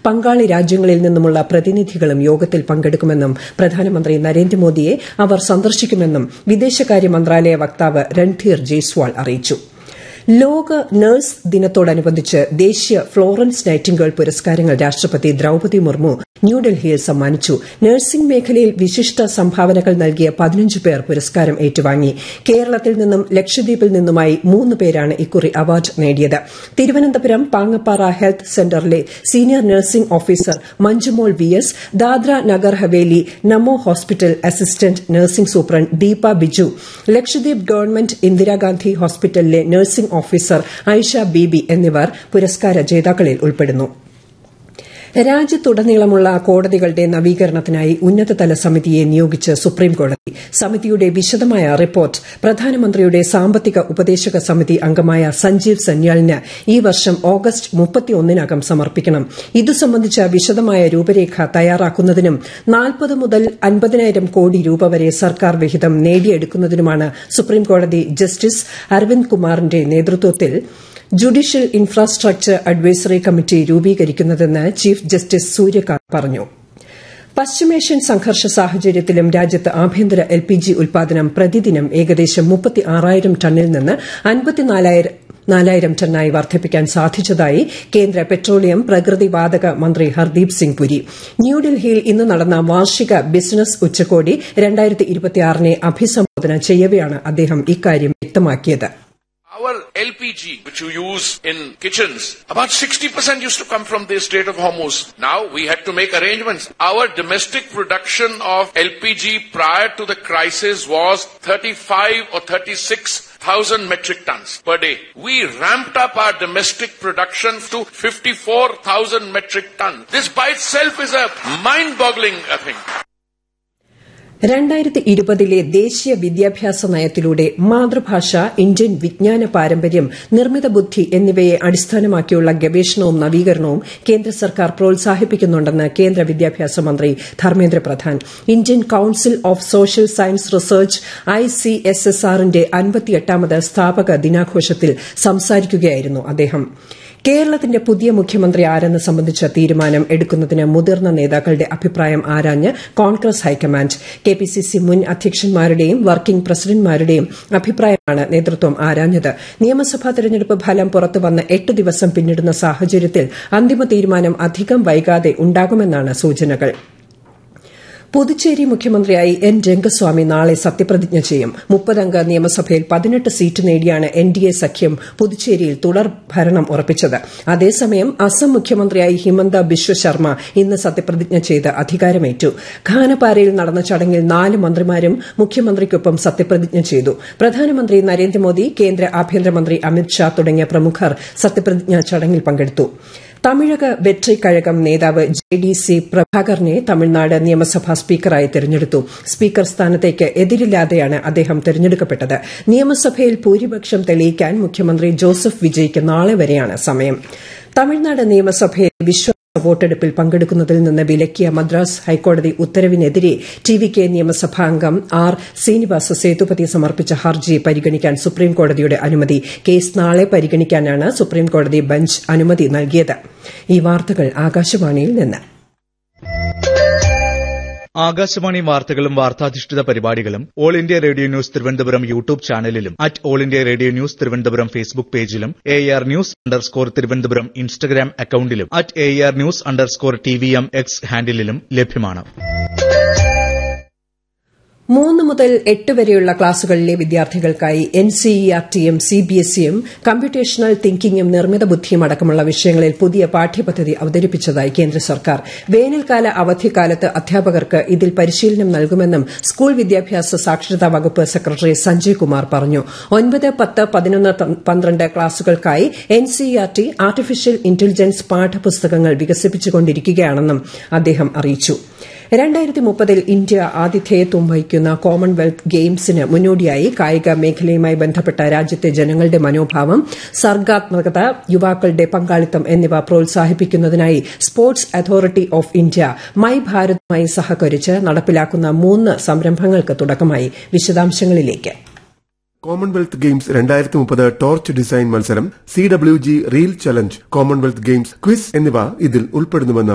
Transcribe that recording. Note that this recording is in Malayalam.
പങ്കാളി രാജ്യങ്ങളിൽ നിന്നുമുള്ള പ്രതിനിധികളും യോഗത്തിൽ പങ്കെടുക്കുമെന്നും പ്രധാനമന്ത്രി നരേന്ദ്രമോദിയെ അവർ സന്ദർശിക്കുമെന്നും വിദേശകാര്യ മന്ത്രാലയ വക്താവ് രൺധീർ ജയ്സ്വാൾ അറിയിച്ചു ലോക നഴ്സ് ദിനത്തോടനുബന്ധിച്ച് ദേശീയ ഫ്ലോറൻസ് നൈറ്റിംഗേൾ പുരസ്കാരങ്ങൾ രാഷ്ട്രപതി ദ്രൌപതി മുർമു ന്യൂഡൽഹിയിൽ സമ്മാനിച്ചു നഴ്സിംഗ് മേഖലയിൽ വിശിഷ്ട സംഭാവനകൾ നൽകിയ പതിനഞ്ച് പേർ പുരസ്കാരം ഏറ്റുവാങ്ങി കേരളത്തിൽ നിന്നും ലക്ഷദ്വീപിൽ നിന്നുമായി മൂന്ന് പേരാണ് ഇക്കുറി അവാർഡ് നേടിയത് തിരുവനന്തപുരം പാങ്ങപ്പാറ ഹെൽത്ത് സെന്ററിലെ senior nursing officer Manjumol V S Dadra Nagar Haveli Namo hospital assistant nursing superintendent Deepa Biju Lakshadweep government Indira Gandhi ഹോസ്പിറ്റലിലെ നഴ്സിംഗ് ഓഫീസർ ഐഷ ബീബി എന്നിവർ പുരസ്കാര ജേതാക്കളിൽ ഉൾപ്പെടുന്നു രാജ്യത്തുടനീളമുള്ള കോടതികളുടെ നവീകരണത്തിനായി ഉന്നതതല സമിതിയെ നിയോഗിച്ച് സുപ്രീംകോടതി സമിതിയുടെ വിശദമായ റിപ്പോർട്ട് പ്രധാനമന്ത്രിയുടെ സാമ്പത്തിക ഉപദേശക സമിതി അംഗമായ സഞ്ജീവ് സന്യാലിന് ഈ വർഷം ഓഗസ്റ്റ് മുപ്പത്തിയൊന്നിനകം സമർപ്പിക്കണം ഇതു സംബന്ധിച്ച വിശദമായ രൂപരേഖ തയ്യാറാക്കുന്നതിനും നാൽപ്പത് മുതൽ അൻപതിനായിരം കോടി രൂപ വരെ സർക്കാർ വിഹിതം നേടിയെടുക്കുന്നതിനുമാണ് സുപ്രീംകോടതി ജസ്റ്റിസ് അരവിന്ദ് കുമാറിന്റെ നേതൃത്വത്തിൽ ജുഡീഷ്യൽ ഇൻഫ്രാസ്ട്രക്ചർ അഡ്വൈസറി കമ്മിറ്റി രൂപീകരിക്കുന്നതെന്ന് ചീഫ് ജസ്റ്റിസ് സൂര്യകാന്ത് പറഞ്ഞു പശ്ചിമേഷ്യൻ സംഘർഷ സാഹചര്യത്തിലും രാജ്യത്ത് ആഭ്യന്തര എൽ പി ജി ഉൽപാദനം പ്രതിദിനം ഏകദേശം മുപ്പത്തി ആറായിരം ടണ്ണിൽ നിന്ന് അൻപത്തിനാലായിരം ടണ്ണായി വർദ്ധിപ്പിക്കാൻ സാധിച്ചതായി കേന്ദ്ര പെട്രോളിയം പ്രകൃതിവാതക മന്ത്രി ഹർദീപ് സിംഗ് പുരി ന്യൂഡൽഹിയിൽ ഇന്ന് നടന്ന വാർഷിക ബിസിനസ് ഉച്ചകോടി നെ അഭിസംബോധന ചെയ്യവെയാണ് അദ്ദേഹം ഇക്കാര്യം വ്യക്തമാക്കിയത് Our LPG, which you use in kitchens, about 60% used to come from the Strait of Hormuz. Now we had to make arrangements. Our domestic production of LPG prior to the crisis was 35 or 36,000 metric tons per day. We ramped up our domestic production to 54,000 metric tons. This by itself is a mind-boggling thing. രണ്ടായിരത്തി ഇരുപതിലെ ദേശീയ വിദ്യാഭ്യാസ നയത്തിലൂടെ മാതൃഭാഷ ഇന്ത്യൻ വിജ്ഞാന പാരമ്പര്യം നിർമ്മിത ബുദ്ധി എന്നിവയെ അടിസ്ഥാനമാക്കിയുള്ള ഗവേഷണവും നവീകരണവും കേന്ദ്ര സർക്കാർ പ്രോത്സാഹിപ്പിക്കുന്നുണ്ടെന്ന് കേന്ദ്ര വിദ്യാഭ്യാസ മന്ത്രി Dharmendra Pradhan Indian council of social science research I C S S ആറിന്റെ അൻപത്തിയെട്ടാമത് സ്ഥാപക ദിനാഘോഷത്തിൽ സംസാരിക്കുകയായിരുന്നു അദ്ദേഹം കേരളത്തിന്റെ പുതിയ മുഖ്യമന്ത്രി ആരെന്ന് സംബന്ധിച്ച തീരുമാനം എടുക്കുന്നതിന് മുതിർന്ന നേതാക്കളുടെ അഭിപ്രായം ആരാഞ്ഞ് കോൺഗ്രസ് ഹൈക്കമാൻഡ് കെപിസിസി മുൻ അധ്യക്ഷന്മാരുടെയും വർക്കിംഗ് പ്രസിഡന്റുമാരുടെയും അഭിപ്രായമാണ് നേതൃത്വം ആരാഞ്ഞത് നിയമസഭാ തെരഞ്ഞെടുപ്പ് ഫലം പുറത്തുവന്ന് എട്ട് ദിവസം പിന്നിടുന്ന സാഹചര്യത്തിൽ അന്തിമ തീരുമാനം അധികം വൈകാതെ ഉണ്ടാകുമെന്നാണ് സൂചനകൾ പുതുച്ചേരി മുഖ്യമന്ത്രിയായി എൻ രംഗസ്വാമി നാളെ സത്യപ്രതിജ്ഞ ചെയ്യും മുപ്പതംഗ നിയമസഭയിൽ പതിനെട്ട് സീറ്റ് നേടിയാണ് എൻ ഡി എ സഖ്യം പുതുച്ചേരിയിൽ തുടർ ഭരണം ഉറപ്പിച്ചത് അതേസമയം അസം മുഖ്യമന്ത്രിയായി ഹിമന്ത ബിശ്വ ശർമ്മ ഇന്ന് സത്യപ്രതിജ്ഞ ചെയ്ത് അധികാരമേറ്റു ഖാനപാരയിൽ നടന്ന ചടങ്ങിൽ നാല് മന്ത്രിമാരും മുഖ്യമന്ത്രിക്കൊപ്പം സത്യപ്രതിജ്ഞ ചെയ്തു പ്രധാനമന്ത്രി നരേന്ദ്രമോദി കേന്ദ്ര ആഭ്യന്തരമന്ത്രി അമിത്ഷാ തുടങ്ങിയ പ്രമുഖർ സത്യപ്രതിജ്ഞാ ചടങ്ങിൽ പങ്കെടുത്തു തമിഴക വെട്രി കഴകം നേതാവ് ജെ ഡി സി പ്രഭാകറിനെ തമിഴ്നാട് നിയമസഭാ സ്പീക്കറായി തെരഞ്ഞെടുത്തു സ്പീക്കർ സ്ഥാനത്തേക്ക് എതിരില്ലാതെയാണ് അദ്ദേഹം തെരഞ്ഞെടുക്കപ്പെട്ടത് നിയമസഭയിൽ ഭൂരിപക്ഷം തെളിയിക്കാൻ മുഖ്യമന്ത്രി ജോസഫ് വിജയ്ക്ക് നാളെ വരെയാണ് സമയം തമിഴ്നാട് നിയമസഭയിൽ വിശ്വാസ വോട്ടെടുപ്പിൽ പങ്കെടുക്കുന്നതിൽ നിന്ന് വിലക്കിയ മദ്രാസ് ഹൈക്കോടതി ഉത്തരവിനെതിരെ ടി വി കെ നിയമസഭാംഗം ആർ ശ്രീനിവാസ സേതുപതി സമർപ്പിച്ച ഹർജി പരിഗണിക്കാൻ സുപ്രീംകോടതിയുടെ അനുമതി കേസ് നാളെ പരിഗണിക്കാനാണ് സുപ്രീംകോടതി ബെഞ്ച് അനുമതി നൽകിയത് ഈ വാർത്തകൾ ആകാശവാണിയിൽ നിന്ന് ആകാശവാണി വാർത്തകളും വാർത്താധിഷ്ഠിത പരിപാടികളും all India radio news Thiruvananthapuram YouTube ചാനലിലും at all India radio news Thiruvananthapuram Facebook പേജിലും A R news underscore Thiruvananthapuram Instagram അക്കൌണ്ടിലും at A R news underscore T V M X ഹാൻഡിലും ലഭ്യമാണ് മൂന്ന് മുതൽ എട്ട് വരെയുള്ള ക്ലാസുകളിലെ വിദ്യാർത്ഥികൾക്കായി എൻ സിഇആർടിയും സിബിഎസ്ഇയും കമ്പ്യൂട്ടേഷണൽ തിങ്കിങ്ങും നിർമ്മിത ബുദ്ധിയും അടക്കമുള്ള വിഷയങ്ങളിൽ പുതിയ പാഠ്യപദ്ധതി അവതരിപ്പിച്ചതായി കേന്ദ്ര സർക്കാർ വേനൽക്കാല അവധിക്കാലത്ത് അധ്യാപകർക്ക് ഇതിൽ പരിശീലനം നൽകുമെന്നും സ്കൂൾ വിദ്യാഭ്യാസ സാക്ഷരതാ വകുപ്പ് സെക്രട്ടറി സഞ്ജയ് കുമാർ പറഞ്ഞു ഒൻപത് പത്ത് പതിനൊന്ന് പന്ത്രണ്ട് ക്ലാസുകൾക്കായി എൻ സിഇആർടി ആർട്ടിഫിഷ്യൽ ഇന്റലിജൻസ് പാഠപുസ്തകങ്ങൾ വികസിപ്പിച്ചുകൊണ്ടിരിക്കുകയാണെന്നും അദ്ദേഹം അറിയിച്ചു രണ്ടായിരത്തി മുപ്പതിൽ ഇന്ത്യ ആതിഥേയത്വം വഹിക്കുന്ന കോമൺവെൽത്ത് ഗെയിംസിന് മുന്നോടിയായി കായിക മേഖലയുമായി ബന്ധപ്പെട്ട രാജ്യത്തെ ജനങ്ങളുടെ മനോഭാവം സർഗാത്മകത യുവാക്കളുടെ പങ്കാളിത്തം എന്നിവ പ്രോത്സാഹിപ്പിക്കുന്നതിനായി sports authority of India my ഭാരതുമായി സഹകരിച്ച് നടപ്പിലാക്കുന്ന മൂന്ന് സംരംഭങ്ങൾക്ക് തുടക്കമായി വിശദാംശങ്ങളിലേക്ക് കോമൺവെൽത്ത് ഗെയിംസ് രണ്ടായിരത്തി മുപ്പത് ടോർച്ച് ഡിസൈൻ മത്സരം C W G reel challenge Commonwealth games quiz എന്നിവ ഇതിൽ ഉൾപ്പെടുന്നുവെന്ന്